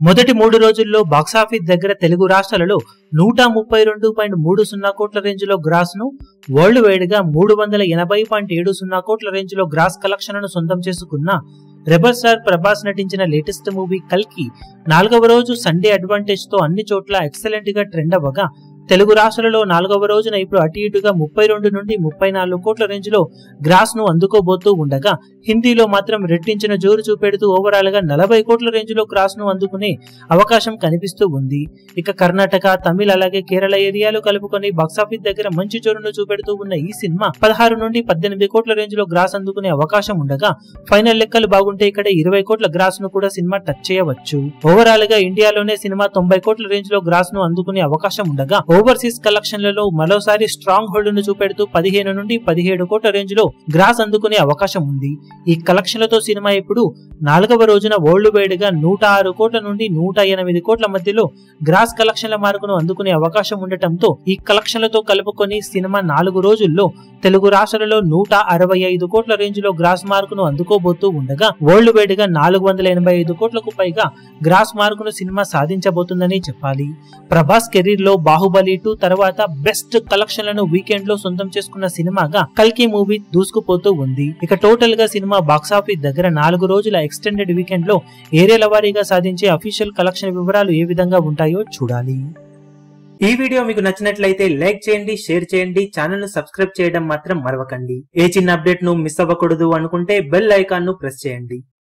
మొదటి మూడు రోజుల్లో బాక్సాఫీస్ దగ్గర తెలుగు రాష్ట్రాలలో నూట ముప్పై రెండు పాయింట్ మూడు సున్నా కోట్ల రేంజ్ లో గ్రాస్ ను వరల్డ్ వైడ్ గా మూడు వందల ఎనభై పాయింట్ ఏడు సున్నా కోట్ల రేంజ్ లో గ్రాస్ కలెక్షన్లను సొంతం చేసుకున్న రెబల్ స్టార్ ప్రభాస్ నటించిన లేటెస్ట్ మూవీ కల్కి నాలుగవ రోజు సండే అడ్వాంటేజ్ తో అన్ని చోట్ల ఎక్సలెంట్ గా ట్రెండ్ అవ్వగా తెలుగు రాష్ట్రాలలో నాలుగవ రోజున ఇప్పుడు అటు ఇటుగా ముప్పై రెండు నుండి ముప్పై నాలుగు కోట్ల రేంజ్ లో గ్రాస్ ను అందుకోబోతూ ఉండగా హిందీలో మాత్రం రెట్టించిన జోరు చూపెడుతూ ఓవరాల్ గా నలభై కోట్ల రేంజ్ లో క్రాస్ ను అందుకునే అవకాశం కనిపిస్తూ ఉంది ఇక కర్ణాటక తమిళ అలాగే కేరళ ఏరియాలు కలుపుకొని బాక్సాఫీస్ దగ్గర మంచి జోరును చూపెడుతూ ఉన్న ఈ సినిమా పదహారు నుండి పద్దెనిమిది కోట్ల రేంజ్ లో గ్రాస్ అందుకునే అవకాశం ఉండగా ఫైనల్ లెక్కలు బాగుంటే ఇక్కడ ఇరవై కోట్ల గ్రాస్ ను కూడా సినిమా టచ్ చేయవచ్చు ఓవరాల్ గా ఇండియాలోనే సినిమా తొంభై కోట్ల రేంజ్ లో గ్రాస్ ను అందుకునే అవకాశం ఉండగా ఓవర్సీస్ కలెక్షన్లలో మరోసారి స్ట్రాంగ్ హోల్డ్ ను చూపెడుతూ పదిహేను నుండి పదిహేడు కోట్ల రేంజ్ లో గ్రాస్ అందుకునే అవకాశం ఉంది ఈ కలెక్షన్లతో సినిమా ఇప్పుడు నాలుగవ రోజున వరల్డ్ వైడ్ గా నూట ఆరు కోట్ల నుండి నూట ఎనిమిది కోట్ల మధ్యలో గ్రాస్ కలెక్షన్ల మార్కును అందుకునే అవకాశం ఉండటంతో ఈ కలెక్షన్లతో కలుపుకొని సినిమా నాలుగు రోజుల్లో తెలుగు రాష్ట్రాలలో నూట అరవై ఐదు కోట్ల రేంజ్ లో గ్రాస్ మార్కును అందుకోబోతూ ఉండగా వరల్డ్ వైడ్ గా నాలుగు వందల ఎనభై ఐదు కోట్లకు పైగా గ్రాస్ మార్కును సినిమా సాధించబోతుందని చెప్పాలి ప్రభాస్ కెరీర్ లో బాహుబలి టూ తర్వాత బెస్ట్ కలెక్షన్లను వీకెండ్ లో సొంతం చేసుకున్న సినిమాగా కల్కి మూవీ దూసుకుపోతూ ఉంది ఇక టోటల్ గా సినిమా బాక్సాఫీస్ దగ్గర నాలుగు రోజుల ఎక్స్టెండెడ్ వీకెండ్ లో ఏరియాల వారీగా సాధించే అఫీషియల్ కలెక్షన్ వివరాలు ఏ విధంగా ఉంటాయో చూడాలి ఈ వీడియో మీకు నచ్చినట్లయితే లైక్ చేయండి షేర్ చేయండి ఛానల్ ను సబ్స్క్రైబ్ చేయడం మాత్రం మరవకండి ఏ చిన్న అప్డేట్ ను మిస్ అవ్వకూడదు అనుకుంటే బెల్ ఐకాన్ ను ప్రెస్ చేయండి